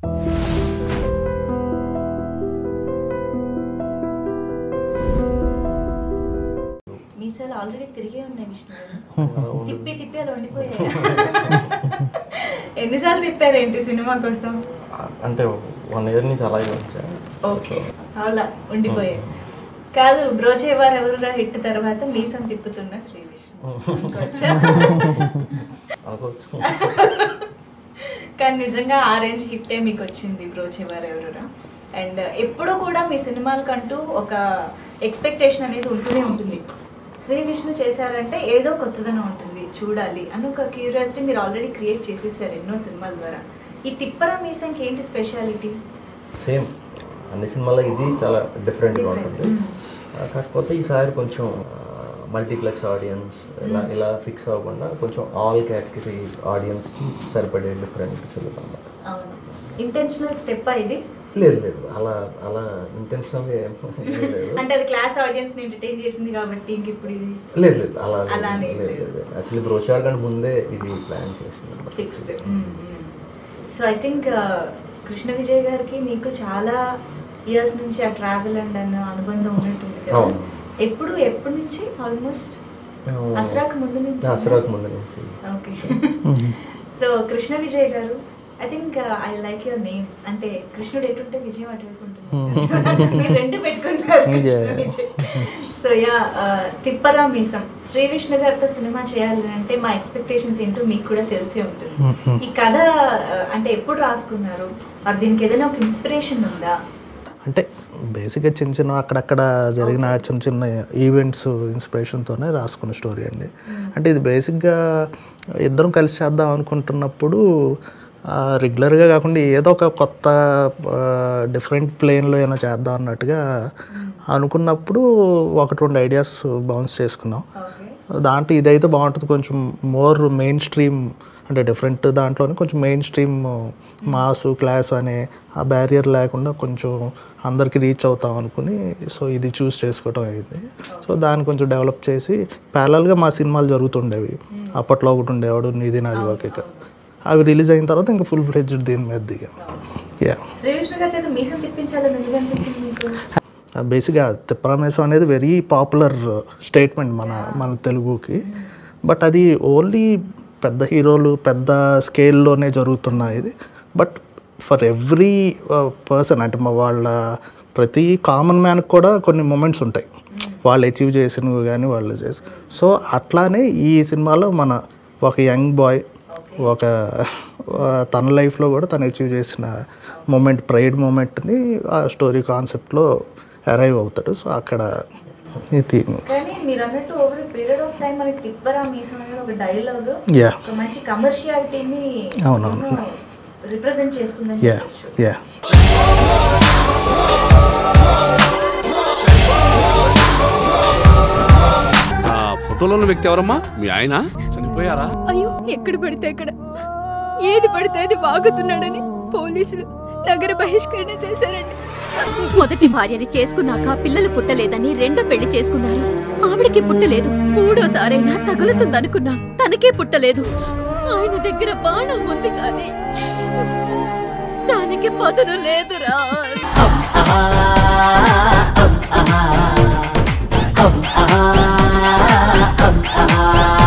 మీసాలు ఆల్రెడీ తిరిగే ఉన్నాయి విష్ణు గారు తిప్పి తిప్పి అలా ఉండిపోయాయి ఎన్నిసార్లు తిప్పారేంటి సినిమా కోసం అంటే వన్ ఇయర్ నుంచి అలాగే వచ్చా ఓకే అలా ఉండిపోయాయి కాదు బ్రోచేవారు ఎవరు హిట్ తర్వాత మీసం తిప్పుతున్న శ్రీ విష్ణు ఇంకొచ్చా? అనుకోవచ్చు కానీ నిజంగా ఆ రేంజ్ హిట్టే మీకు వచ్చింది బ్రోచేవారు ఎవరురా అండ్ ఎప్పుడూ కూడా మీ సినిమాలకంటూ ఒక ఎక్స్పెక్టేషన్ అనేది ఉంటూనే ఉంటుంది శ్రీ విష్ణు చేశారంటే ఏదో కొత్తదనం ఉంటుంది చూడాలి అని ఒక క్యూరియాసిటీ మీరు ఆల్రెడీ క్రియేట్ చేసేసారు ఎన్నో సినిమాల ద్వారా ఈ తిప్పరా మీసంకి ఏంటి స్పెషాలిటీ సేమ్ అన్ని సినిమాల్లో ఇది చాలా డిఫరెంట్గా Different. ఉంటుంది ఆ, కాకపోతే ఈసారి కొంచెం మల్టీప్లెక్స్ ఆడియన్స్ ఇలా ఇలా ఫిక్స్ అవ్వకుండా కొంచెం ఆల్ కేటగిరీ ఆడియన్స్కి సరిపడే డిఫరెంట్ ఫిల్మ్ అన్నమాట అవును ఇంటెన్షనల్ స్టెప్ ఇది లేదు లేదు అలా అలా ఇంటెన్షనల్గా ఏం ఏం లేదు అంటే అది క్లాస్ ఆడియన్స్ ని ఎంటర్టైన్ చేసింది కాబట్టి ఇంక ఇప్పుడు ఇది లేదు లేదు అలా లేదు. అలానే లేదు లేదు. లేదు యాక్చువల్లీ బ్రోషార్ కంటే ముందే ఇది ప్లాన్ చేసింది fixed so I think Krishna Vijay గారికి మీకు చాలా ఇయర్స్ నుంచి ఆ ట్రావెల్ అండ్ అన్న అనుబంధం ఉన్నట్టుంది కదా అవును. ఎప్పుడు ఎప్పటి నుంచి ఆల్మోస్ట్ అసరాకు ముందు నుంచి అసరాకు ముందు నుంచి okay so Krishna Vijay garu I think I like your name అంటే కృష్ణుడు ఎటుంటే విజయం అటువైపు ఉంటుంది మీరు రెండు పెట్టుకున్నారు Yeah. సో యా తిప్పరా మీసం శ్రీ విష్ణు గారితో సినిమా చేయాలి అంటే మా ఎక్స్పెక్టేషన్స్ ఏంటో మీకు కూడా తెలిసే ఉంటుంది Mhm. ఈ కథ uh, అంటే ఎప్పుడు రాసుకున్నారు మరి దీనికి ఏదైనా ఒక ఇన్స్పిరేషన్ ఉందా అంటే బేసిక్గా చిన్న చిన్న అక్కడక్కడ జరిగిన చిన్న చిన్న ఈవెంట్స్ ఇన్స్పిరేషన్తోనే రాసుకున్న స్టోరీ అండి అంటే ఇది బేసిక్గా ఇద్దరం కలిసి చేద్దాం అనుకుంటున్నప్పుడు రెగ్యులర్గా కాకుండా ఏదో ఒక కొత్త డిఫరెంట్ ప్లేన్లో ఏమైనా చేద్దాం అన్నట్టుగా అనుకున్నప్పుడు ఒకటి రెండు ఐడియాస్ బౌన్స్ చేసుకున్నాం ఓకే దాంట్లో ఇదైతే బాగుంటుంది కొంచెం మోర్ మెయిన్ స్ట్రీమ్ అంటే డిఫరెంట్ దాంట్లోనే కొంచెం మెయిన్ స్ట్రీమ్ మాసు క్లాస్ అనే ఆ బ్యారియర్ లేకుండా కొంచెం అందరికి రీచ్ అవుతాం అనుకుని సో ఇది చూస్ చేసుకోవటం అయింది సో దాన్ని కొంచెం డెవలప్ చేసి ప్యారల్గా మా సినిమాలు జరుగుతుండేవి అప్పట్లో ఒకటి ఉండేవాడు నీది నాది ఒక ఇక్కడ అవి రిలీజ్ అయిన తర్వాత ఇంకా ఫుల్ ఫ్లెడ్జ్డ్ దీని మీద దిగా యా శ్రీ విష్ణు గారి చేత మీసం తిప్పించాలని ఎందుకు అనిపించింది మీకు బేసిక్గా తిప్పరామేశం అనేది వెరీ పాపులర్ స్టేట్మెంట్ మన మన తెలుగుకి బట్ అది ఓన్లీ పెద్ద హీరోలు పెద్ద స్కేల్లోనే జరుగుతున్నాయి ఇది బట్ ఫర్ ఎవ్రీ పర్సన్ అంటే మా వాళ్ళ ప్రతి కామన్ మ్యాన్కి కూడా కొన్ని మూమెంట్స్ ఉంటాయి వాళ్ళు అచీవ్ చేసినవి కానీ వాళ్ళు చేసి సో అట్లానే ఈ సినిమాలో మన ఒక యంగ్ బాయ్ ఒక ఆ, తన లైఫ్లో కూడా తను అచీవ్ చేసిన మూమెంట్ ప్రైడ్ మూమెంట్ని ఆ స్టోరీ కాన్సెప్ట్లో అరైవ్ అవుతాడు సో అక్కడ ఈ థీమ్ కానీ మీరు అన్నట్టు ఓవర్ పీరియడ్ ఆఫ్ టైం మనకి తిప్పరా మీసం అనేది ఒక డైలాగ్ యా ఒక మంచి కమర్షియాలిటీని అవునవును. రిప్రజెంట్ చేస్తుందని యా చెప్పొచ్చు యా ఆ ఫోటోలో ఉన్న వ్యక్తి ఎవరమ్మా మీ ఆయన చనిపోయారా అయ్యో ఎక్కడ పడితే అక్కడ ఏది పడితే అది వాగుతున్నాడని పోలీసులు నగర బహిష్కరణ చేశారండి మొదటి భార్యని చేసుకున్నాక పిల్లలు పుట్టలేదని రెండో పెళ్లి చేసుకున్నారు ఆవిడకి పుట్టలేదు మూడోసారైనా తగులుతుందనుకున్నా తనకే పుట్టలేదు ఆయన దగ్గర బాణం ఉంది కానీ దానికి పదును లేదురా ah, ah, ah, ah, ah.